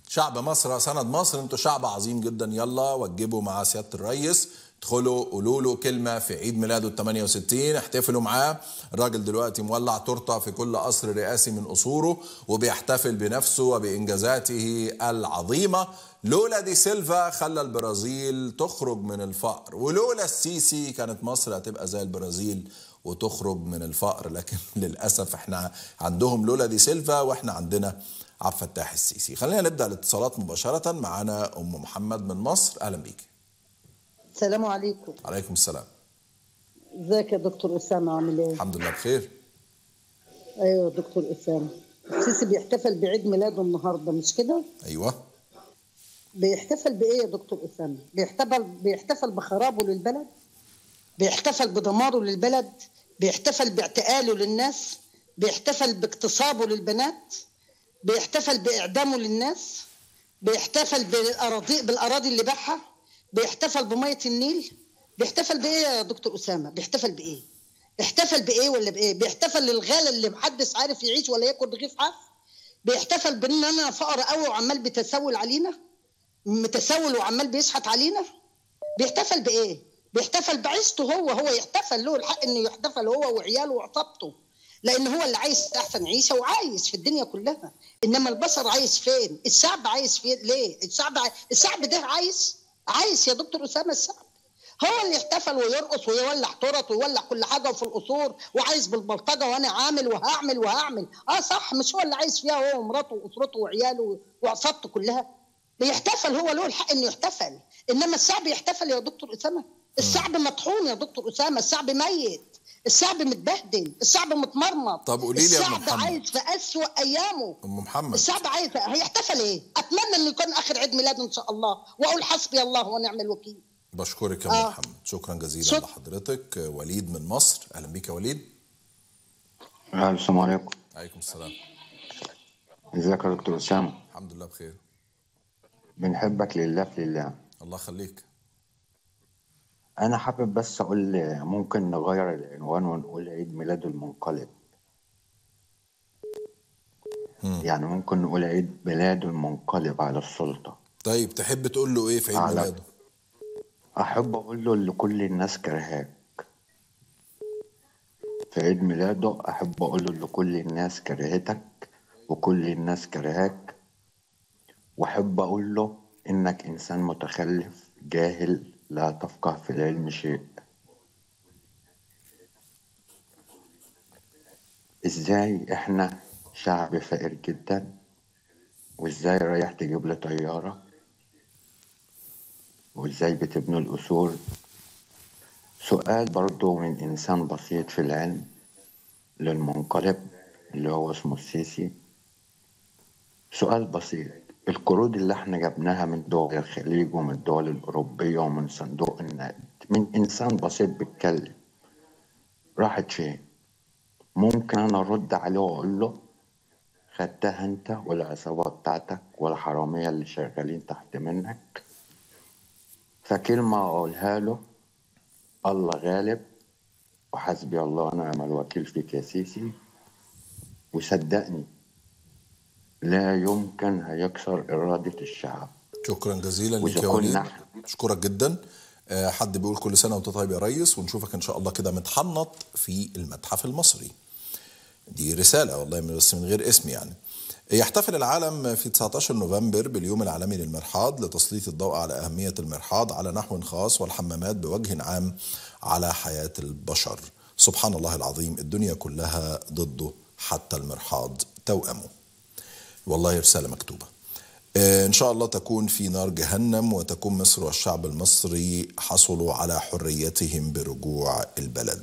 شعب مصر سند مصر انتوا شعب عظيم جدا يلا وجبوا مع سياده الرئيس ادخلوا قولوا له كلمه في عيد ميلاده ال 68 احتفلوا معاه الراجل دلوقتي مولع تورته في كل قصر رئاسي من قصوره وبيحتفل بنفسه وبانجازاته العظيمه لولا دي سيلفا خلى البرازيل تخرج من الفقر ولولا السيسي كانت مصر هتبقى زي البرازيل وتخرج من الفقر لكن للاسف احنا عندهم لولا دي سيلفا واحنا عندنا عبد الفتاح السيسي خلينا نبدا الاتصالات مباشره معانا ام محمد من مصر اهلا بيكي السلام عليكم عليكم السلام ازيك يا دكتور اسامه عامل ايه الحمد لله بخير ايوه دكتور اسامه السيسي بيحتفل بعيد ميلاده النهارده مش كده ايوه بيحتفل بايه يا دكتور اسامه بيحتفل بيحتفل بخرابه للبلد بيحتفل بدماره للبلد بيحتفل باعتقاله للناس بيحتفل باغتصابه للبنات بيحتفل باعدامه للناس بيحتفل بالاراضي بالاراضي اللي باعها بيحتفل بميه النيل بيحتفل بايه يا دكتور اسامه بيحتفل بايه بيحتفل بايه ولا بايه بيحتفل للغاله اللي محدش عارف يعيش ولا ياكل رغيف عف بيحتفل بان انا فقر قوي وعمال بيتسول علينا متسول وعمال بيشحت علينا بيحتفل بايه بيحتفل بعيشته هو هو يحتفل له الحق انه يحتفل هو وعياله وعصابته لان هو اللي عايش احسن عيشه وعايش في الدنيا كلها انما البشر عايش فين الشعب عايش فين ليه الشعب عايش. الشعب ده عايش عايش يا دكتور اسامه الشعب هو اللي يحتفل ويرقص ويولع ترط ويولع كل حاجه في القصور وعايز بالبلطجه وانا عامل وهعمل وهعمل اه صح مش هو اللي عايز فيها هو ومراته واسرته وعياله وعصابته كلها بيحتفل هو له الحق انه يحتفل انما الشعب يحتفل يا دكتور اسامه الشعب مطحون يا دكتور اسامه الشعب ميت الشعب متبهدل الشعب متمرمط طب قولي لي يا أم الشعب محمد. عايز في اسوأ ايامه ام محمد الشعب عايز هيحتفل ايه اتمنى انه يكون اخر عيد ميلاده ان شاء الله واقول حسبي الله ونعم الوكيل بشكرك يا ام آه. محمد شكرا جزيلا شك- لحضرتك وليد من مصر اهلا بيك يا وليد السلام عليكم عليكم السلام ازيك يا دكتور اسامه الحمد لله بخير بنحبك لله في لله الله يخليك انا حابب بس اقول ممكن نغير العنوان ونقول عيد ميلاد المنقلب يعني ممكن نقول عيد ميلاد المنقلب على السلطه طيب تحب تقول له ايه في عيد على- ميلاده احب اقول له اللي كل الناس كرهاك في عيد ميلاده احب اقول له اللي كل الناس كرهتك وكل الناس كرهاك واحب اقول له انك انسان متخلف جاهل لا تفقه في العلم شيء ازاي احنا شعب فقير جدا وازاي رايح تجيب لي طياره وازاي بتبنوا الأصول سؤال برضو من إنسان بسيط في العلم للمنقلب اللي هو اسمه السيسي سؤال بسيط القروض اللي احنا جبناها من دول الخليج ومن الدول الأوروبية ومن صندوق النقد من إنسان بسيط بيتكلم راحت فين ممكن أنا أرد عليه وأقول له خدتها أنت والعصابة بتاعتك والحرامية اللي شغالين تحت منك فكلمة أقولها له الله غالب وحسبي الله ونعم الوكيل فيك يا سيسي وصدقني لا يمكن هيكسر إرادة الشعب شكرا جزيلا لك وإذا يا وليد كنا اشكرك جدا آه، حد بيقول كل سنه وانت طيب يا ريس ونشوفك ان شاء الله كده متحنط في المتحف المصري دي رساله والله من- بس من غير اسم يعني يحتفل العالم في 19 نوفمبر باليوم العالمي للمرحاض لتسليط الضوء على أهمية المرحاض على نحو خاص والحمامات بوجه عام على حياة البشر سبحان الله العظيم الدنيا كلها ضده حتى المرحاض توأمه والله رسالة مكتوبة آه، إن شاء الله تكون في نار جهنم وتكون مصر والشعب المصري حصلوا على حريتهم برجوع البلد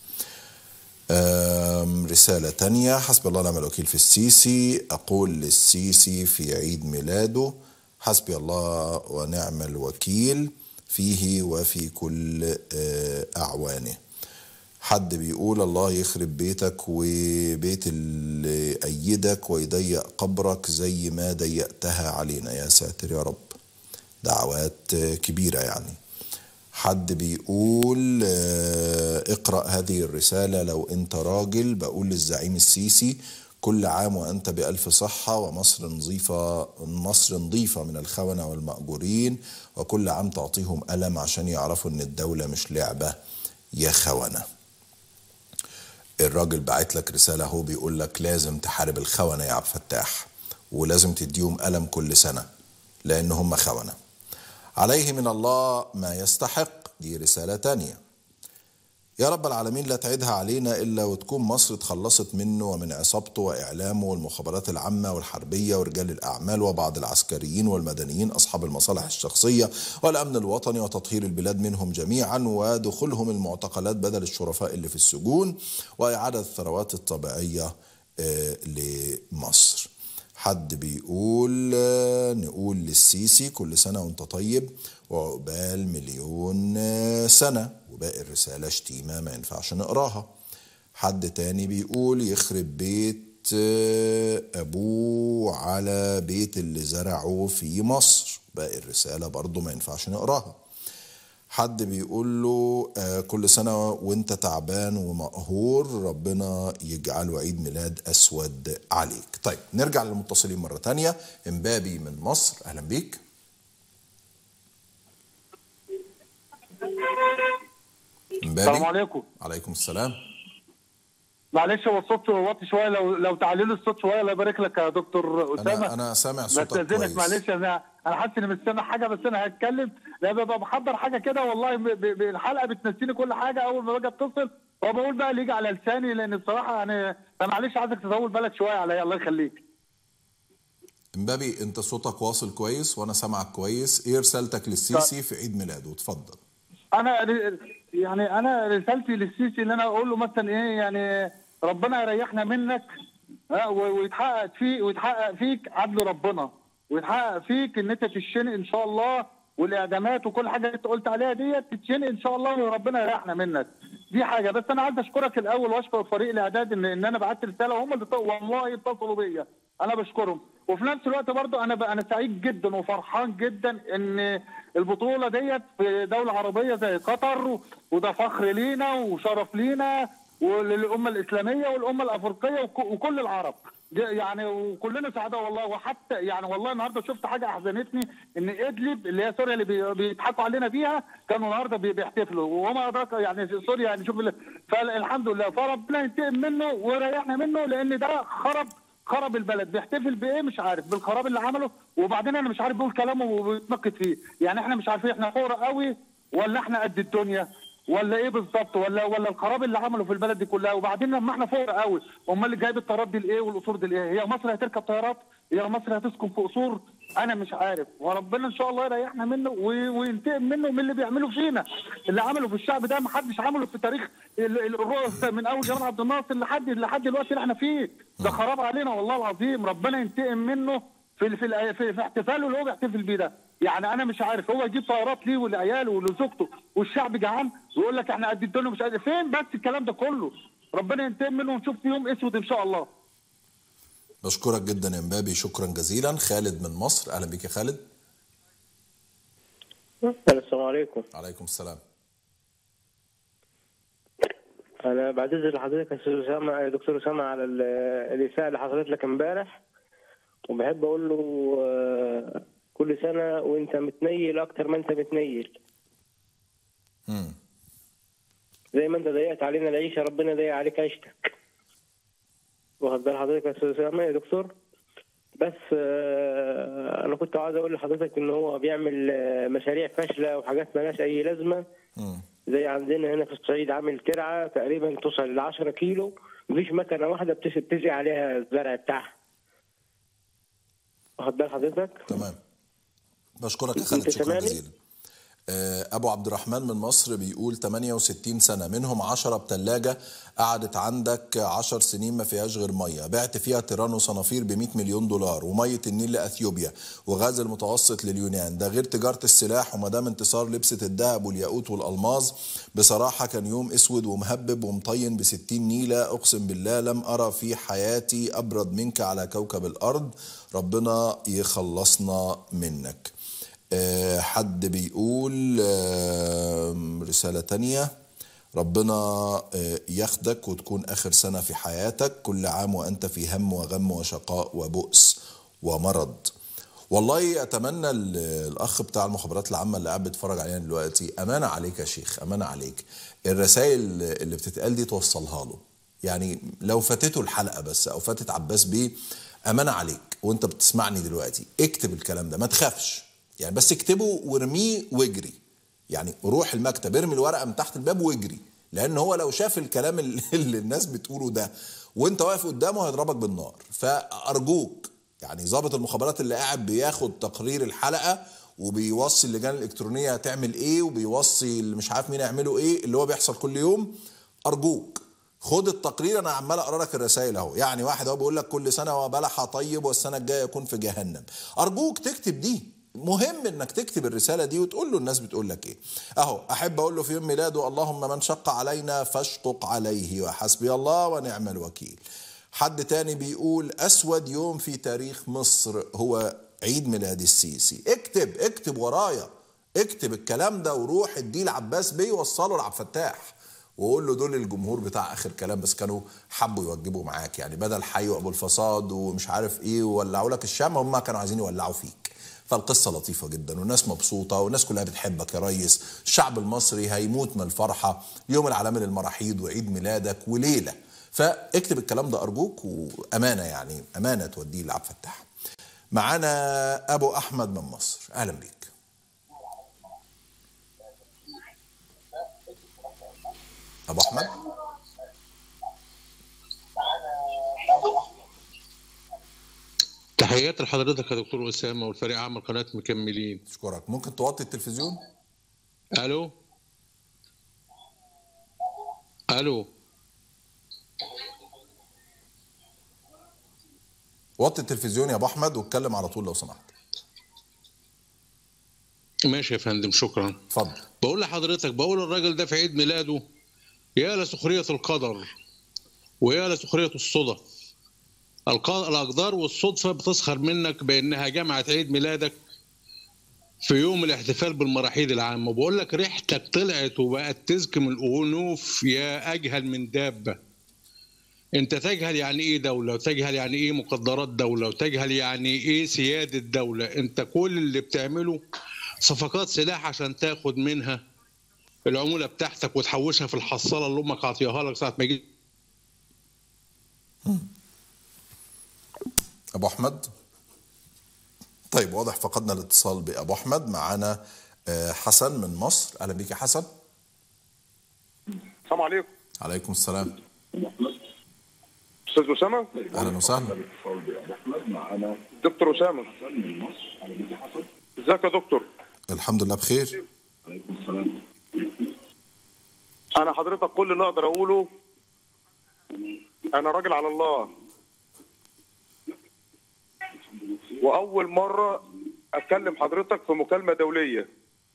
آم، رسالة تانية حسبي الله ونعم الوكيل في السيسي أقول للسيسي في عيد ميلاده حسبي الله ونعم الوكيل فيه وفي كل آه، أعوانه حد بيقول الله يخرب بيتك وبيت اللي أيدك ويضيق قبرك زي ما ضيقتها علينا يا ساتر يا رب دعوات آه، كبيرة يعني حد بيقول آه، اقرأ هذه الرسالة لو انت راجل بقول للزعيم السيسي كل عام وأنت بألف صحة ومصر نظيفة مصر نظيفة من الخونة والمأجورين وكل عام تعطيهم ألم عشان يعرفوا إن الدولة مش لعبة يا خونة الراجل بعت لك رسالة هو بيقول لك لازم تحارب الخونة يا عبد الفتاح ولازم تديهم ألم كل سنة لأن هم خونة عليه من الله ما يستحق دي رسالة تانية يا رب العالمين لا تعيدها علينا إلا وتكون مصر اتخلصت منه ومن عصابته وإعلامه والمخابرات العامة والحربية ورجال الأعمال وبعض العسكريين والمدنيين أصحاب المصالح الشخصية والأمن الوطني وتطهير البلاد منهم جميعا ودخولهم المعتقلات بدل الشرفاء اللي في السجون وإعادة الثروات الطبيعية آه، لمصر حد بيقول آه، نقول للسيسي كل سنة وانت طيب وعقبال مليون آه، سنة وباقي الرسالة شتيمة ما ينفعش نقراها حد تاني بيقول يخرب بيت آه، أبوه على بيت اللي زرعه في مصر باقي الرسالة برضو ما ينفعش نقراها حد بيقول له آه، كل سنة وانت تعبان ومقهور ربنا يجعله عيد ميلاد أسود عليك طيب نرجع للمتصلين مرة تانية امبابي من مصر أهلا بيك امبابي السلام عليكم عليكم السلام معلش هو الصوت واطي شويه لو لو تعلي لي الصوت شويه الله يبارك لك يا دكتور اسامه أنا أنا سامع صوتك بستاذنك كويس معلش انا انا حاسس اني مش سامع حاجه بس انا هتكلم لا ببقى بحضر حاجه كده والله ب- ب- ب- الحلقه بتنسيني كل حاجه اول ما باجي اتصل وبقول بقى اللي يجي على لساني لان بصراحه يعني فمعلش عايزك تطول بالك شويه عليا الله يخليك امبابي انت صوتك واصل كويس وانا سامعك كويس ايه رسالتك للسيسي في عيد ميلاده اتفضل انا ر- يعني انا رسالتي للسيسي اللي انا اقول له مثلا ايه يعني ربنا يريحنا منك ها، و- ويتحقق فيك ويتحقق فيك عدل ربنا ويتحقق فيك ان انت تتشنق ان شاء الله والاعدامات وكل حاجه انت قلت عليها ديت تتشنق ان شاء الله وربنا يريحنا منك دي حاجه بس انا عايز اشكرك الاول واشكر فريق الاعداد ان, إن انا بعت رساله وهم اللي والله اتصلوا بيا انا بشكرهم وفي نفس الوقت برضو انا ب- انا سعيد جدا وفرحان جدا ان البطوله ديت في دوله عربيه زي قطر و- وده فخر لينا وشرف لينا وللامه الاسلاميه والامه الافريقيه وك- وكل العرب دي يعني وكلنا سعداء والله وحتى يعني والله النهارده شفت حاجه احزنتني ان ادلب اللي هي سوريا اللي بي- بيضحكوا علينا فيها كانوا النهارده بي- بيحتفلوا وما ادراك يعني سوريا يعني شوف ال- فالحمد لله فربنا ينتقم منه ويريحنا منه لان ده خرب خرب البلد بيحتفل بايه مش عارف بالخراب اللي عمله وبعدين انا مش عارف بيقول كلامه وبيتنقد فيه يعني احنا مش عارفين احنا فقراء قوي ولا احنا قد الدنيا ولا ايه بالظبط ولا ولا الخراب اللي عمله في البلد دي كلها وبعدين لما احنا فقراء قوي امال اللي جايب الطيارات دي لايه والقصور دي لايه هي مصر هتركب طيارات هي مصر هتسكن في قصور انا مش عارف وربنا ان شاء الله يريحنا منه و- وينتقم منه من اللي بيعمله فينا اللي عمله في الشعب ده ما حدش عمله في تاريخ ال- ال- الرؤس من اول جمال عبد الناصر لحد لحد دلوقتي اللي احنا فيه ده خراب علينا والله العظيم ربنا ينتقم منه في في الأ- في, في احتفاله اللي هو بيحتفل بيه ده يعني انا مش عارف هو يجيب طيارات ليه ولعياله ولزوجته والشعب جعان ويقول لك احنا قد الدنيا مش قادر فين بس الكلام ده كله ربنا ينتقم منه ونشوف في يوم اسود ان شاء الله بشكرك جدا يا امبابي شكرا جزيلا خالد من مصر اهلا بيك يا خالد السلام عليكم عليكم السلام انا بعتذر لحضرتك يا استاذ اسامه يا دكتور اسامه على ال- الاساءه اللي حصلت لك امبارح وبحب اقول له آه، كل سنه وانت متنيل اكتر ما انت متنيل مم. زي ما انت ضيقت علينا العيشه ربنا يضيق عليك عيشتك واخد بال حضرتك يا استاذ اسامه يا دكتور بس آه، انا كنت عاوز اقول لحضرتك ان هو بيعمل آه، مشاريع فاشله وحاجات مالهاش اي لازمه مم. زي عندنا هنا في الصعيد عامل ترعه تقريبا توصل ل 10 كيلو مفيش مكنه واحده بتس- بتزرع عليها الزرع بتاعها واخد بال حضرتك؟ تمام بشكرك يا خالد أنت شكرا سامعني؟ جزيلا آه، ابو عبد الرحمن من مصر بيقول 68 سنه منهم 10 بثلاجه قعدت عندك 10 سنين ما فيهاش غير ميه بعت فيها تيران وصنافير ب 100 مليون دولار وميه النيل لاثيوبيا وغاز المتوسط لليونان ده غير تجاره السلاح وما دام انتصار لبسه الذهب والياقوت والالماظ بصراحه كان يوم اسود ومهبب ومطين ب 60 نيله اقسم بالله لم ارى في حياتي ابرد منك على كوكب الارض ربنا يخلصنا منك آه، حد بيقول آه، رسالة تانية ربنا آه، ياخدك وتكون آخر سنة في حياتك كل عام وأنت في هم وغم وشقاء وبؤس ومرض والله أتمنى ال- الأخ بتاع المخابرات العامة اللي قاعد بيتفرج علينا دلوقتي أمانة عليك يا شيخ أمانة عليك الرسائل اللي بتتقال دي توصلها له يعني لو فاتته الحلقة بس أو فاتت عباس بيه أمانة عليك وأنت بتسمعني دلوقتي اكتب الكلام ده ما تخافش يعني بس اكتبه وارميه واجري يعني روح المكتب ارمي الورقه من تحت الباب واجري لان هو لو شاف الكلام اللي اللي الناس بتقوله ده وانت واقف قدامه هيضربك بالنار فارجوك يعني ضابط المخابرات اللي قاعد بياخد تقرير الحلقه وبيوصي اللجان الالكترونيه هتعمل ايه وبيوصي اللي مش عارف مين يعملوا ايه اللي هو بيحصل كل يوم ارجوك خد التقرير انا عمال اقرا لك الرسائل اهو يعني واحد اهو بيقول لك كل سنه وبلح طيب والسنه الجايه يكون في جهنم ارجوك تكتب دي مهم انك تكتب الرساله دي وتقول له الناس بتقول لك ايه اهو احب اقول له في يوم ميلاده اللهم من شق علينا فاشقق عليه وحسبي الله ونعم الوكيل حد تاني بيقول اسود يوم في تاريخ مصر هو عيد ميلاد السيسي اكتب اكتب ورايا اكتب الكلام ده وروح اديه لعباس بيه وصله لعبد الفتاح وقول له دول الجمهور بتاع اخر كلام بس كانوا حبوا يوجبوا معاك يعني بدل حي وابو الفصاد ومش عارف ايه وولعوا لك الشام هم كانوا عايزين يولعوا فيك فالقصه لطيفه جدا والناس مبسوطه والناس كلها بتحبك يا ريس الشعب المصري هيموت من الفرحه يوم العالمي للمراحيض وعيد ميلادك وليله فاكتب الكلام ده ارجوك وامانه يعني امانه توديه لعبد الفتاح معانا ابو احمد من مصر اهلا بيك ابو احمد تحياتي لحضرتك يا دكتور اسامه والفريق عمل قناه مكملين اشكرك ممكن توطي التلفزيون الو الو وطي التلفزيون يا ابو احمد واتكلم على طول لو سمحت ماشي يا فندم شكرا اتفضل بقول لحضرتك بقول الراجل ده في عيد ميلاده يا لسخريه القدر ويا لسخريه الصدف الق- الاقدار والصدفه بتسخر منك بانها جمعت عيد ميلادك في يوم الاحتفال بالمراحيض العامه وبقول لك ريحتك طلعت وبقت تزكم الانوف يا اجهل من دابه انت تجهل يعني ايه دوله وتجهل يعني ايه مقدرات دوله وتجهل يعني ايه سياده دوله انت كل اللي بتعمله صفقات سلاح عشان تاخد منها العموله بتاعتك وتحوشها في الحصاله اللي امك عطيها لك ساعه ما جيت ابو احمد طيب واضح فقدنا الاتصال بابو احمد معانا آه، حسن من مصر اهلا بيك يا حسن السلام عليكم عليكم السلام استاذ اسامه اهلا وسهلا دكتور اسامه ازيك يا دكتور الحمد لله بخير انا حضرتك كل اللي اقدر اقوله انا راجل على الله واول مره اتكلم حضرتك في مكالمه دوليه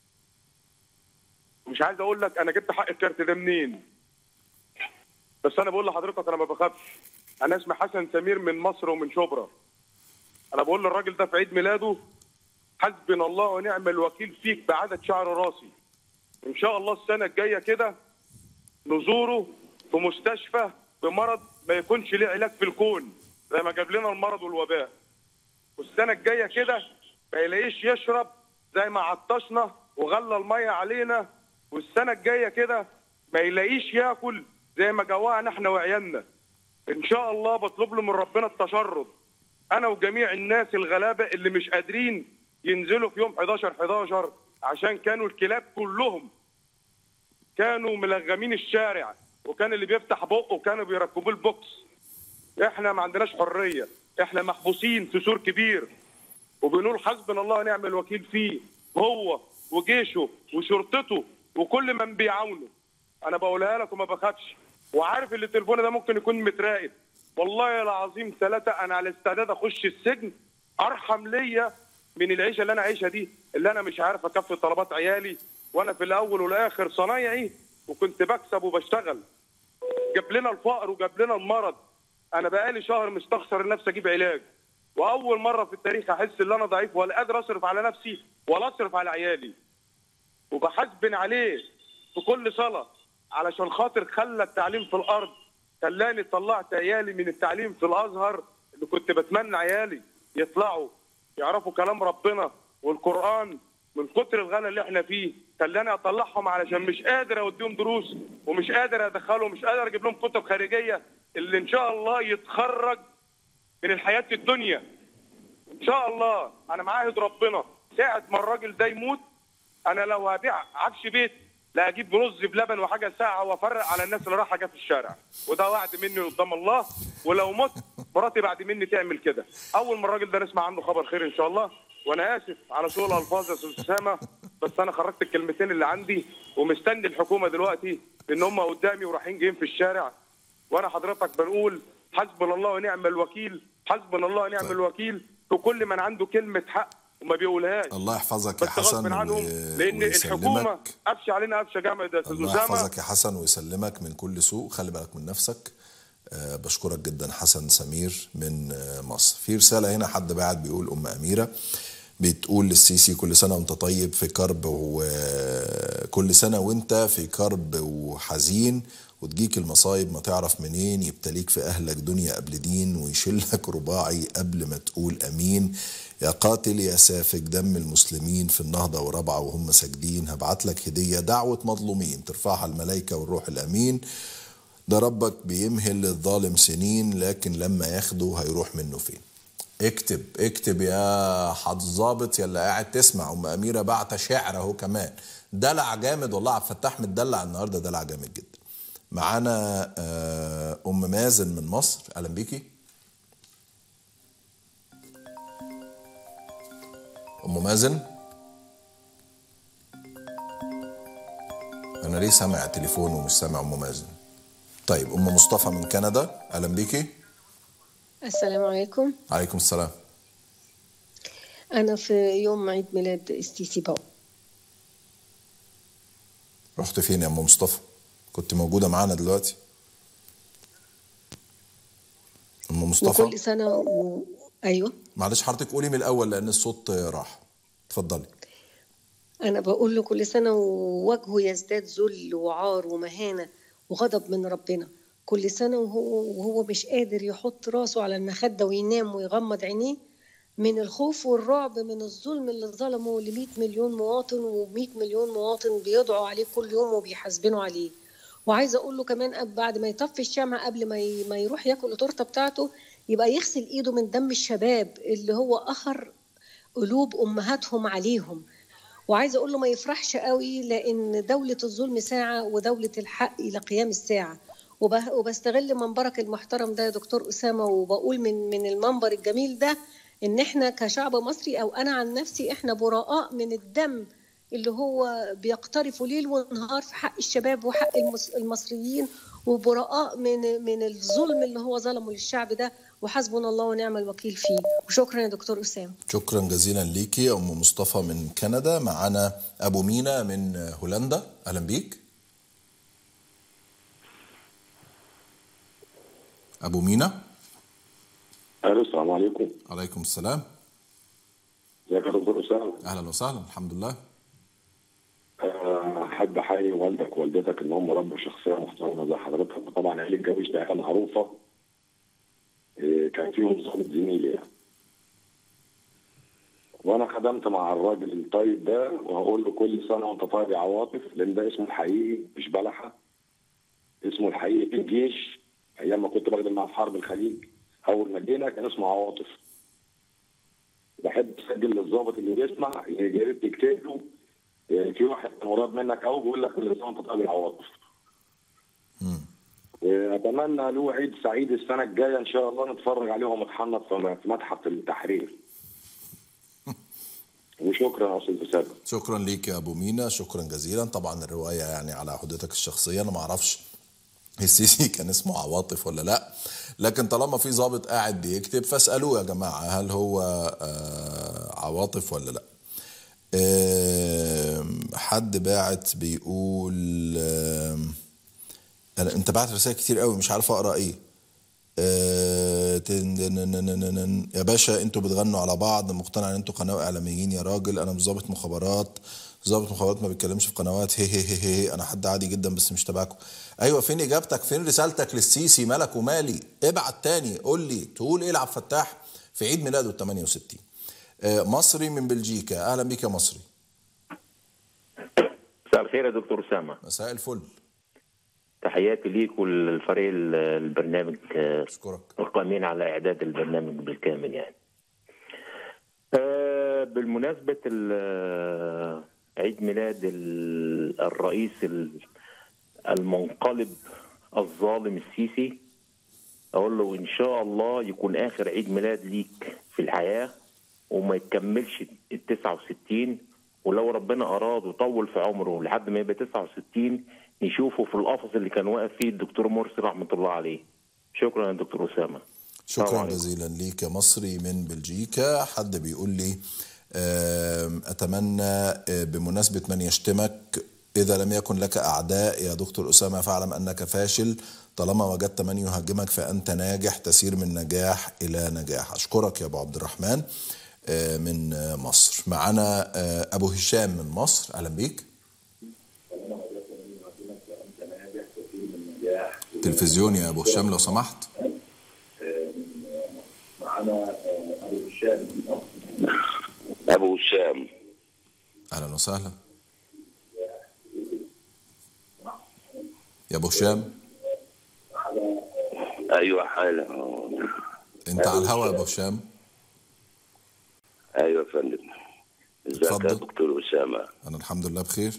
مش عايز اقول لك انا جبت حق الكارت ده منين بس انا بقول لحضرتك انا ما بخافش انا اسمي حسن سمير من مصر ومن شبرا انا بقول للراجل ده في عيد ميلاده حسبنا الله ونعم الوكيل فيك بعدد شعر راسي ان شاء الله السنه الجايه كده نزوره في مستشفى بمرض ما يكونش ليه علاج في الكون زي ما جاب لنا المرض والوباء والسنه الجايه كده ما يلاقيش يشرب زي ما عطشنا وغلى الميه علينا والسنه الجايه كده ما يلاقيش ياكل زي ما جوعنا احنا وعيالنا ان شاء الله بطلب له من ربنا التشرد انا وجميع الناس الغلابه اللي مش قادرين ينزلوا في يوم 11 11 عشان كانوا الكلاب كلهم كانوا ملغمين الشارع وكان اللي بيفتح بقه كانوا بيركبوه البوكس احنا ما عندناش حريه احنا محبوسين في سور كبير وبنقول حسبنا الله ونعم الوكيل فيه هو وجيشه وشرطته وكل من بيعاونه انا بقولها لك وما بخافش وعارف ان التليفون ده ممكن يكون متراقب والله العظيم ثلاثة انا على استعداد اخش السجن ارحم ليا من العيشه اللي انا عايشها دي اللي انا مش عارف اكفي طلبات عيالي وانا في الاول والاخر صنايعي وكنت بكسب وبشتغل جاب لنا الفقر وجاب لنا المرض انا بقالي شهر مستخسر نفسي اجيب علاج واول مره في التاريخ احس ان انا ضعيف ولا قادر اصرف على نفسي ولا اصرف على عيالي وبحاسبن عليه في كل صلاه علشان خاطر خلى التعليم في الارض خلاني طلعت عيالي من التعليم في الازهر اللي كنت بتمنى عيالي يطلعوا يعرفوا كلام ربنا والقران من كتر الغلا اللي احنا فيه خلاني اطلعهم علشان مش قادر اوديهم دروس ومش قادر ادخلهم مش قادر اجيب لهم كتب خارجيه اللي ان شاء الله يتخرج من الحياه الدنيا ان شاء الله انا معاهد ربنا ساعه ما الراجل ده يموت انا لو هبيع عفش بيت لا اجيب رز بلبن وحاجه ساعه وافرق على الناس اللي رايحه جايه في الشارع وده وعد مني قدام الله ولو مت مراتي بعد مني تعمل كده اول ما الراجل ده نسمع عنه خبر خير ان شاء الله وانا اسف على سوء الالفاظ يا استاذ اسامه بس انا خرجت الكلمتين اللي عندي ومستني الحكومه دلوقتي ان هم قدامي ورايحين جايين في الشارع وانا حضرتك بنقول حسبنا الله ونعم الوكيل حسبنا الله ونعم طيب. الوكيل في كل من عنده كلمه حق وما بيقولهاش الله يحفظك يا بس حسن غصب عنهم و- لان الحكومه ويسلمك قفش علينا قفشه جامد يا استاذ الله اسامه يحفظك يا حسن ويسلمك من كل سوء خلي بالك من نفسك أه بشكرك جدا حسن سمير من آه، مصر في رسالة هنا حد بعت بيقول أم أميرة بتقول للسيسي كل سنة وانت طيب في كرب وكل سنة وانت في كرب وحزين وتجيك المصايب ما تعرف منين يبتليك في أهلك دنيا قبل دين ويشيلك رباعي قبل ما تقول أمين يا قاتل يا سافك دم المسلمين في النهضة ورابعة وهم ساجدين هبعت لك هدية دعوة مظلومين ترفعها الملائكة والروح الأمين ده ربك بيمهل للظالم سنين لكن لما ياخده هيروح منه فين اكتب اكتب يا حد ظابط يا اللي قاعد تسمع ام اميره بعت شعر اهو كمان دلع جامد والله عبد الفتاح متدلع النهارده دلع جامد جدا معانا آه، ام مازن من مصر اهلا بيكي ام مازن انا ليه سامع التليفون ومش سامع ام مازن طيب ام مصطفى من كندا اهلا بيكي السلام عليكم عليكم السلام أنا في يوم عيد ميلاد السيسي باو رحت فين يا ام مصطفى كنت موجوده معانا دلوقتي ام مصطفى وكل سنة و... أيوة معلش حضرتك قولي من الاول لان الصوت راح اتفضلي أنا بقول له كل سنة ووجهه يزداد ذل وعار ومهانة وغضب من ربنا كل سنة وهو, وهو مش قادر يحط راسه على المخدة وينام ويغمض عينيه من الخوف والرعب من الظلم اللي ظلمه ل 100 مليون مواطن و100 مليون مواطن بيدعوا عليه كل يوم وبيحاسبينه عليه وعايزه اقول له كمان قبل- بعد ما يطفي الشمع قبل ما ي- ما يروح ياكل التورته بتاعته يبقى يغسل ايده من دم الشباب اللي هو اخر قلوب امهاتهم عليهم وعايزه اقول له ما يفرحش قوي لان دوله الظلم ساعه ودوله الحق الى قيام الساعه وب- وبستغل منبرك المحترم ده يا دكتور اسامه وبقول من من المنبر الجميل ده ان احنا كشعب مصري او انا عن نفسي احنا براء من الدم اللي هو بيقترفوا ليل ونهار في حق الشباب وحق المس- المصريين وبراء من من الظلم اللي هو ظلمه للشعب ده وحسبنا الله ونعم الوكيل فيه وشكرا يا دكتور اسامه شكرا جزيلا ليكي يا ام مصطفى من كندا معانا ابو مينا من هولندا اهلا بيك ابو مينا الو السلام عليكم عليكم السلام ازيك يا دكتور اسامه اهلا وسهلا الحمد لله آه، احب احيي والدك ووالدتك ان هم ربوا شخصيه محترمه زي حضرتك طبعا عيله الجويش ده عيله معروفه إيه، كان فيهم ضابط زميلي يعني وانا خدمت مع الراجل الطيب ده وهقول له كل سنه وانت طيب يا عواطف لان ده اسمه الحقيقي مش بلحه اسمه الحقيقي في الجيش ايام ما كنت بخدم معاه في حرب الخليج اول ما جينا كان اسمه عواطف بحب اسجل للظابط اللي بيسمع يا ريت تكتب له يعني في واحد كان قريب منك قوي بيقول لك كل سنه وانت طيب يا عواطف مم. واتمنى له عيد سعيد السنه الجايه ان شاء الله نتفرج عليه وهو متحنط في في متحف التحرير وشكرا يا استاذ اسامه شكرا ليك يا ابو مينا شكرا جزيلا طبعا الروايه يعني على حدودك الشخصيه انا ما اعرفش السيسي كان اسمه عواطف ولا لا لكن طالما في ضابط قاعد بيكتب فاسالوه يا جماعه هل هو آه، عواطف ولا لا آم، حد باعت بيقول آم، أنا انت بعت رسائل كتير قوي مش عارف اقرا ايه آه، تن- نن- نن- نن- نن. يا باشا انتوا بتغنوا على بعض مقتنع ان انتوا قناه اعلاميين يا راجل انا مش ضابط مخابرات ضابط مخابرات ما بيتكلمش في قنوات هي هي هي هي انا حد عادي جدا بس مش تبعكم ايوه فين اجابتك فين رسالتك للسيسي مالك ومالي ابعت تاني قول لي تقول ايه لعبد الفتاح في عيد ميلاده ال 68 آه، مصري من بلجيكا اهلا بيك يا مصري مساء الخير يا دكتور اسامه مساء الفل تحياتي ليك وللفريق ال- البرنامج آه، اشكرك القائمين على اعداد البرنامج بالكامل يعني آه، بالمناسبه ال- آه، عيد ميلاد ال- الرئيس ال- المنقلب الظالم السيسي اقول له ان شاء الله يكون اخر عيد ميلاد ليك في الحياه وما يكملش ال 69 ولو ربنا اراد وطول في عمره لحد ما يبقى 69 نشوفه في القفص اللي كان واقف فيه الدكتور مرسي رحمه الله عليه شكرا يا دكتور اسامه السلام شكرا عليكم. جزيلا ليك يا مصري من بلجيكا حد بيقول لي آم، اتمنى آه، بمناسبه من يشتمك اذا لم يكن لك اعداء يا دكتور اسامه فاعلم انك فاشل طالما وجدت من يهاجمك فانت ناجح تسير من نجاح الى نجاح اشكرك يا ابو عبد الرحمن آه، من آه، مصر معنا آه، ابو هشام من مصر اهلا بيك تلفزيون يا ابو هشام لو سمحت ابو هشام اهلا وسهلا يا ابو هشام ايوه حالا انت على الهوا يا ابو هشام ايوه يا فندم ازيك يا اتفضل. دكتور اسامه انا الحمد لله بخير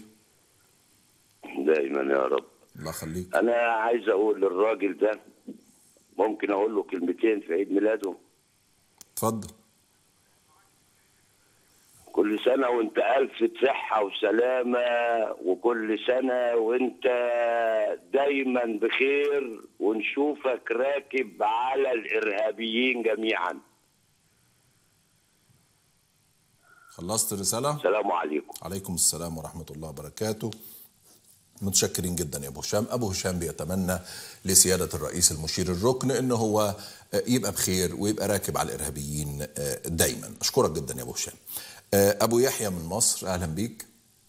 دايما يا رب الله يخليك انا عايز اقول للراجل ده ممكن اقول له كلمتين في عيد ميلاده اتفضل كل سنه وانت الف صحه وسلامه وكل سنه وانت دايما بخير ونشوفك راكب على الارهابيين جميعا خلصت الرساله السلام عليكم عليكم السلام ورحمه الله وبركاته متشكرين جدا يا ابو هشام ابو هشام بيتمنى لسياده الرئيس المشير الركن ان هو يبقى بخير ويبقى راكب على الارهابيين دايما اشكرك جدا يا ابو هشام ابو يحيى من مصر اهلا بيك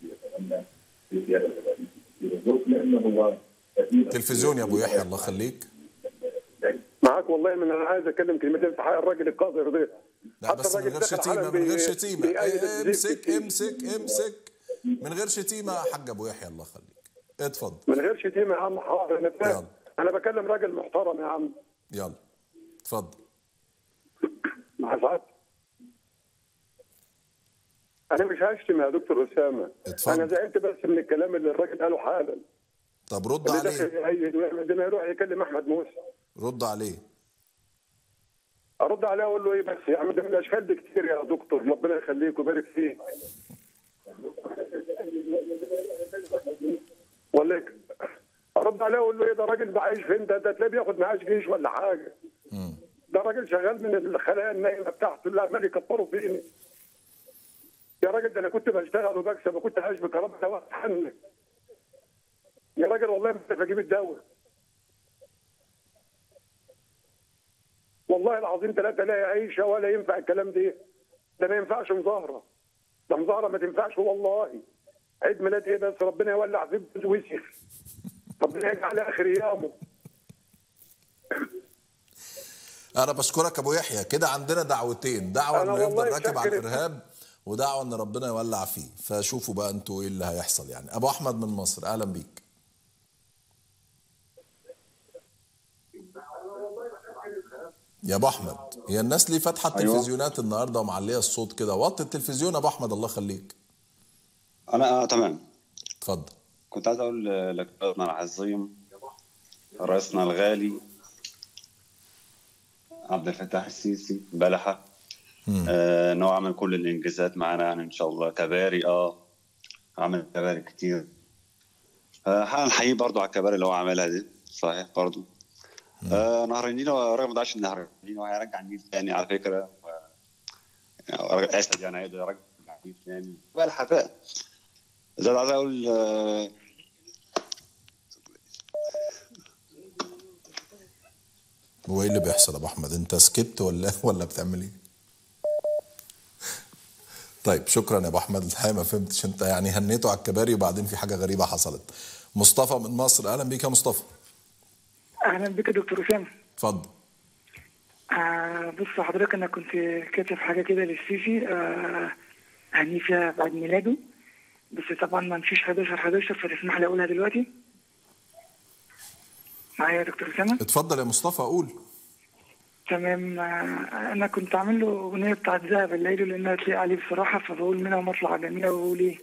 تلفزيون يا ابو يحيى الله يخليك معاك والله من انا عايز اتكلم كلمتين في حق الراجل القذر ده لا حتى بس من الراجل غير دخل شتيمه حالا من غير بي- شتيمه بيأيد الزيت امسك كتير. امسك امسك من غير شتيمه يا حاج ابو يحيى الله يخليك اتفضل من غير شتيمه يا عم حاضر انا فاهم انا بكلم راجل محترم يا عم يلا اتفضل مع سعادتك انا مش هشتم يا دكتور اسامه اتفضل. انا زعلت بس من الكلام اللي الراجل قاله حالا طب رد اللي عليه داخل يأيد ويعمل ده ما يروح يكلم احمد موسى رد عليه ارد عليه اقول له ايه بس يا عم ده من الاشكال دي كتير يا دكتور ربنا يخليك ويبارك فيك ولا إيه؟ ارد عليه اقول له ايه ده راجل ده عايش فين ده ده تلاقيه بياخد معاش جيش ولا حاجه ده راجل شغال من الخلايا النايمه بتاعته اللي عمال يكبروا فيني يا راجل ده انا كنت بشتغل وبكسب وكنت عايش بكرامه ده عنك يا راجل والله مش بجيب الدواء والله العظيم ثلاثة لا يعيشة ولا ينفع الكلام ده ده ما ينفعش مظاهرة ده مظاهرة ما تنفعش والله عيد ميلاد ايه بس ربنا يولع في بيت وسخ ربنا يجعل اخر ايامه انا بشكرك ابو يحيى كده عندنا دعوتين دعوه أنا انه يفضل والله راكب على شاكر- الارهاب ودعوه ان ربنا يولع فيه فشوفوا بقى انتوا ايه اللي هيحصل يعني ابو احمد من مصر اهلا بيك يا ابو احمد هي الناس ليه فاتحه أيوة. التلفزيونات النهارده ومعليه الصوت كده وطي التلفزيون يا ابو احمد الله يخليك انا آه تمام اتفضل كنت عايز اقول لك رئيسنا العظيم رئيسنا الغالي عبد الفتاح السيسي بلحة آه ان هو عمل كل الانجازات معانا يعني ان شاء الله كباري اه عمل كباري كتير آه هنحييه برضو على الكباري اللي هو عملها دي صحيح برضو آه نهر النيل هو راجل ما ضاعش النهر النيل وهيرجع النيل تاني على فكره و... يعني هو راجل اسد يعني هيقدر يرجع النيل تاني بلحة بقى زاد عايز اقول آه، هو ايه اللي بيحصل يا ابو احمد انت سكت ولا ولا بتعمل ايه طيب شكرا يا ابو احمد الحقيقه ما فهمتش انت يعني هنيته على الكباري وبعدين في حاجه غريبه حصلت مصطفى من مصر اهلا بيك يا مصطفى اهلا بك يا دكتور اسامه اتفضل آه بص حضرتك انا كنت كاتب حاجه كده للسيسي آه هني فيها بعد ميلاده بس طبعا ما مشيش 11 11 فتسمح لي اقولها دلوقتي معايا يا دكتور اسامه اتفضل يا مصطفى قول تمام آه انا كنت عامل له اغنيه بتاعت ذهب الليل لانها تليق عليه بصراحه فبقول منها مطلع جميله وبقول ايه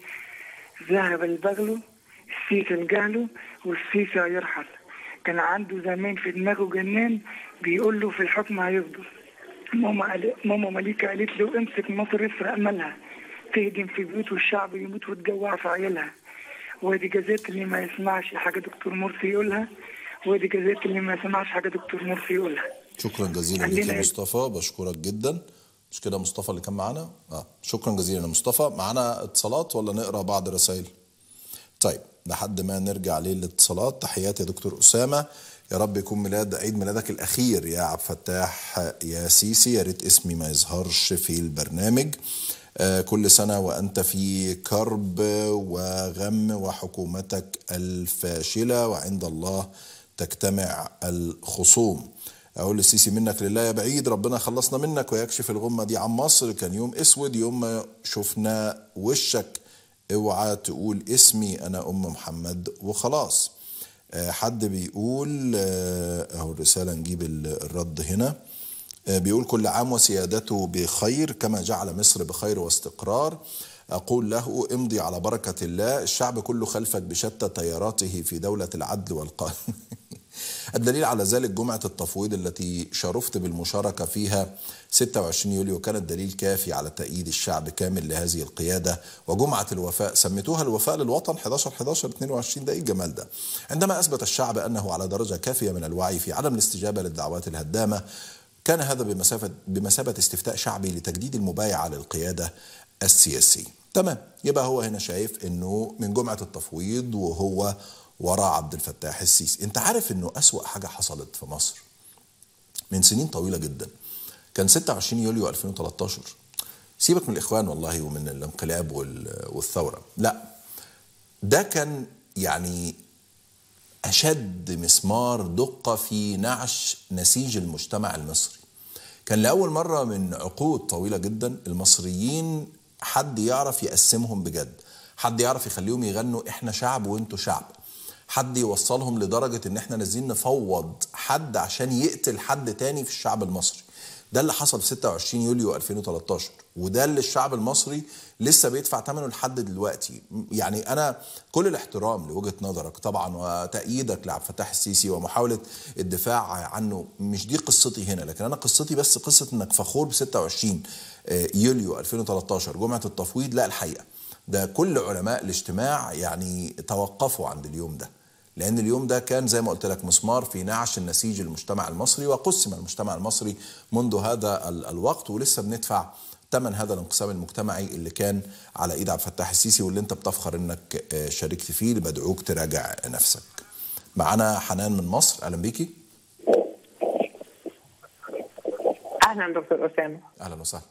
ذهب البغل السيس الجهل والسيس هيرحل كان عنده زمان في دماغه جنان بيقول له في الحكم هيفضل ماما قال ماما مليكة قالت له امسك مصر اسرق مالها تهدم في بيوت والشعب يموت وتجوع في عيالها وادي جزات اللي ما يسمعش حاجة دكتور مرسي يقولها وادي جزات اللي ما يسمعش حاجة دكتور مرسي يقولها شكرا جزيلا ليك يا خلينا- مصطفى بشكرك جدا مش كده مصطفى اللي كان معانا اه شكرا جزيلا يا مصطفى معانا اتصالات ولا نقرا بعض الرسائل طيب لحد ما نرجع للاتصالات تحياتي يا دكتور اسامه يا رب يكون ميلاد عيد ميلادك الاخير يا عبد الفتاح يا سيسي يا ريت اسمي ما يظهرش في البرنامج آه، كل سنه وانت في كرب وغم وحكومتك الفاشله وعند الله تجتمع الخصوم اقول للسيسي منك لله يا بعيد ربنا خلصنا منك ويكشف الغمه دي عن مصر كان يوم اسود يوم ما شفنا وشك اوعى تقول اسمي انا ام محمد وخلاص آه، حد بيقول آه، اهو الرساله نجيب ال- الرد هنا آه، بيقول كل عام وسيادته بخير كما جعل مصر بخير واستقرار أقول له امضي على بركة الله الشعب كله خلفك بشتى تياراته في دولة العدل والقانون الدليل على ذلك جمعة التفويض التي شرفت بالمشاركة فيها 26 يوليو كانت دليل كافي على تأييد الشعب كامل لهذه القيادة وجمعة الوفاء سميتوها الوفاء للوطن 11 11 22 ده ايه الجمال ده عندما أثبت الشعب أنه على درجة كافية من الوعي في عدم الاستجابة للدعوات الهدامة كان هذا بمسافة بمثابة استفتاء شعبي لتجديد المبايعة للقيادة السياسية تمام يبقى هو هنا شايف انه من جمعة التفويض وهو وراء عبد الفتاح السيسي انت عارف انه أسوأ حاجة حصلت في مصر من سنين طويلة جدا كان 26 يوليو 2013 سيبك من الإخوان والله ومن الانقلاب وال- والثورة لا ده كان يعني أشد مسمار دق في نعش نسيج المجتمع المصري كان لأول مرة من عقود طويلة جدا المصريين حد يعرف يقسمهم بجد حد يعرف يخليهم يغنوا احنا شعب وانتوا شعب حد يوصلهم لدرجة ان احنا نازلين نفوض حد عشان يقتل حد تاني في الشعب المصري ده اللي حصل في 26 يوليو 2013 وده اللي الشعب المصري لسه بيدفع ثمنه لحد دلوقتي يعني انا كل الاحترام لوجهه نظرك طبعا وتأييدك لعبد الفتاح السيسي ومحاوله الدفاع عنه مش دي قصتي هنا لكن انا قصتي بس قصه انك فخور ب 26 يوليو 2013 جمعه التفويض لا الحقيقه ده كل علماء الاجتماع يعني توقفوا عند اليوم ده لأن اليوم ده كان زي ما قلت لك مسمار في نعش النسيج المجتمع المصري وقسم المجتمع المصري منذ هذا ال- الوقت ولسه بندفع ثمن هذا الانقسام المجتمعي اللي كان على ايد عبد الفتاح السيسي واللي انت بتفخر انك آه، شاركت فيه اللي بدعوك تراجع نفسك. معانا حنان من مصر اهلا بيكي اهلا دكتور اسامه اهلا وسهلا.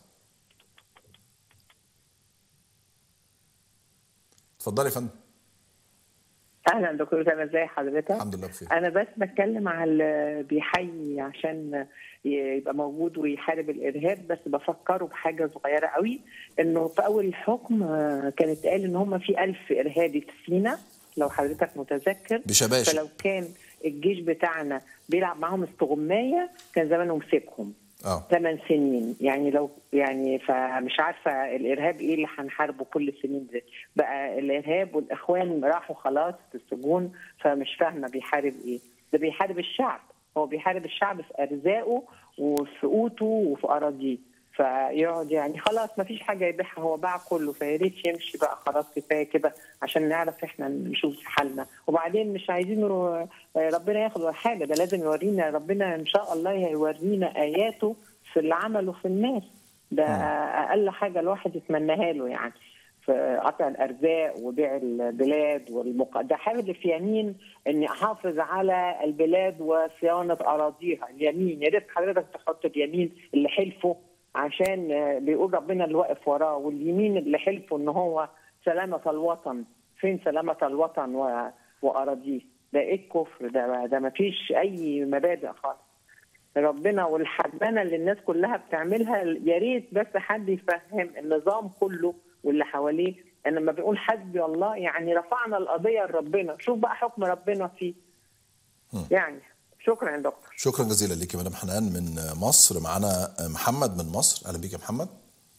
اتفضلي يا فندم اهلا دكتور اسامه ازي حضرتك الحمد لله بخير انا بس بتكلم على اللي بيحيي عشان يبقى موجود ويحارب الارهاب بس بفكره بحاجه صغيره قوي انه في اول الحكم آه، كانت قال ان هم في ألف ارهابي في سينا لو حضرتك متذكر بشباشب. فلو كان الجيش بتاعنا بيلعب معاهم استغمايه كان زمانه مسكهم اه ثمان سنين يعني لو يعني فمش عارفه الارهاب ايه اللي هنحاربه كل السنين دي بقى الارهاب والاخوان راحوا خلاص في السجون فمش فاهمه بيحارب ايه ده بيحارب الشعب هو بيحارب الشعب في ارزاقه وفي قوته وفي اراضيه فيقعد يعني خلاص ما فيش حاجه يبيعها هو باع كله فيا ريت يمشي بقى خلاص كفايه كده عشان نعرف احنا نشوف حالنا وبعدين مش عايزين رو- ربنا ياخد ولا حاجه ده لازم يورينا ربنا ان شاء الله هيورينا اياته في اللي عمله في الناس ده اقل حاجه الواحد يتمناها له يعني في قطع الارزاق وبيع البلاد والمق... ده حلف يمين اني احافظ على البلاد وصيانه اراضيها اليمين يا ريت حضرتك تحط اليمين اللي حلفه عشان آه، بيقول ربنا اللي واقف وراه واليمين اللي حلفه ان هو سلامه الوطن فين سلامه الوطن و... واراضيه ده ايه الكفر ده ده ما فيش اي مبادئ خالص ربنا والحدانه اللي الناس كلها بتعملها يا ريت بس حد يفهم النظام كله واللي حواليه ان لما بنقول حسبي الله يعني رفعنا القضيه لربنا شوف بقى حكم ربنا فيه يعني شكرا يا دكتور شكرا جزيلا ليك يا مدام حنان من مصر معانا محمد من مصر اهلا بيك يا محمد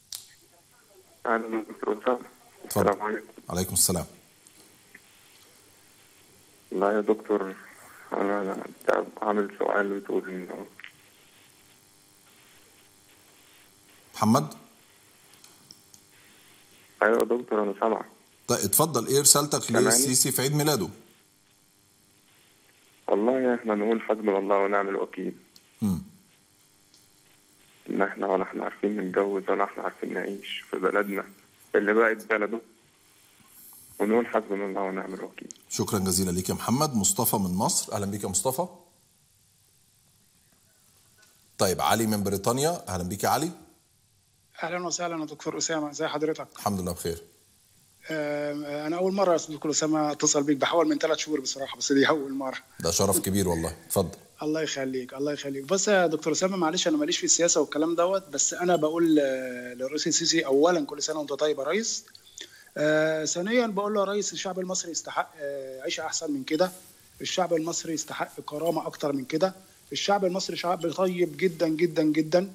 اهلا دكتور اسامه السلام عليكم عليكم السلام لا يا دكتور انا أنا عامل سؤال بتقول انه محمد ايوه يا دكتور انا سامعك طيب اتفضل ايه رسالتك سامعني؟ للسيسي في عيد ميلاده والله احنا نقول حسبنا الله ونعم الوكيل مم. ان احنا ولا احنا عارفين نتجوز ولا احنا عارفين نعيش في بلدنا اللي بقت بلده ونقول حسبنا الله ونعم الوكيل شكرا جزيلا ليك يا محمد مصطفى من مصر اهلا بيك يا مصطفى طيب علي من بريطانيا اهلا بيك يا علي اهلا وسهلا يا دكتور اسامه ازي حضرتك الحمد لله بخير آم، انا اول مره يا دكتور اسامه اتصل بيك بحاول من ثلاث شهور بصراحه بس دي اول مره ده شرف كبير والله اتفضل الله يخليك الله يخليك بس يا دكتور اسامه معلش انا ماليش في السياسه والكلام دوت بس انا بقول آه، للرئيس السيسي اولا كل سنه وانت طيب يا ريس آه، ثانيا بقول له يا ريس الشعب المصري يستحق آه، عيشه احسن من كده الشعب المصري يستحق كرامه اكتر من كده الشعب المصري شعب طيب جدا جدا جدا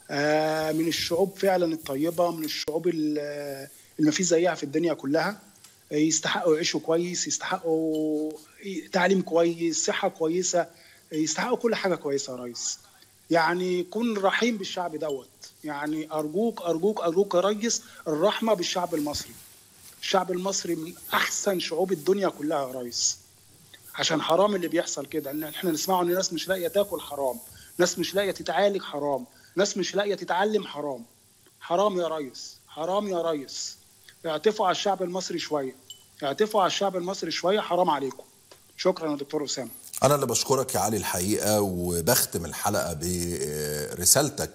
آه، من الشعوب فعلا الطيبه من الشعوب ال- آه، اللي ما فيش زيها في الدنيا كلها آه، يستحقوا يعيشوا كويس يستحقوا تعليم كويس صحه كويسه آه، يستحقوا كل حاجه كويسه يا ريس يعني كن رحيم بالشعب دوت يعني ارجوك ارجوك ارجوك يا ريس الرحمه بالشعب المصري الشعب المصري من احسن شعوب الدنيا كلها يا ريس عشان حرام اللي بيحصل كده ان احنا نسمعه ان ناس مش لاقيه تاكل حرام ناس مش لاقيه تتعالج حرام ناس مش لاقيه تتعلم حرام حرام يا ريس حرام يا ريس اعتفوا على الشعب المصري شويه اعتفوا على الشعب المصري شويه حرام عليكم شكرا يا دكتور اسامه انا اللي بشكرك يا علي الحقيقه وبختم الحلقه برسالتك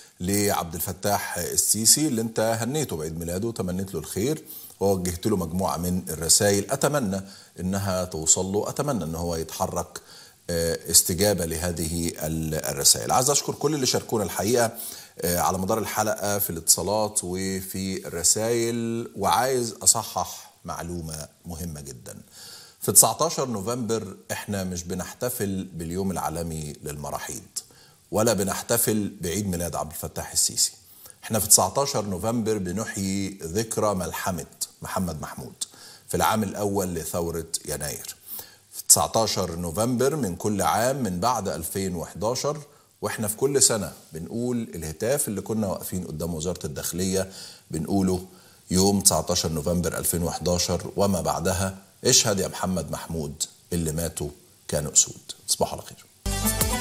لعبد الفتاح السيسي اللي انت هنيته بعيد ميلاده وتمنيت له الخير ووجهت له مجموعه من الرسائل اتمنى انها توصل له اتمنى ان هو يتحرك آه، استجابه لهذه ال- الرسائل عايز اشكر كل اللي شاركونا الحقيقه آه، على مدار الحلقه في الاتصالات وفي الرسائل وعايز اصحح معلومه مهمه جدا في 19 نوفمبر احنا مش بنحتفل باليوم العالمي للمراحيض ولا بنحتفل بعيد ميلاد عبد الفتاح السيسي احنا في 19 نوفمبر بنحيي ذكرى ملحمة محمد محمود في العام الأول لثورة يناير في 19 نوفمبر من كل عام من بعد 2011 واحنا في كل سنة بنقول الهتاف اللي كنا واقفين قدام وزارة الداخلية بنقوله يوم 19 نوفمبر 2011 وما بعدها اشهد يا محمد محمود اللي ماتوا كانوا أسود تصبحوا على خير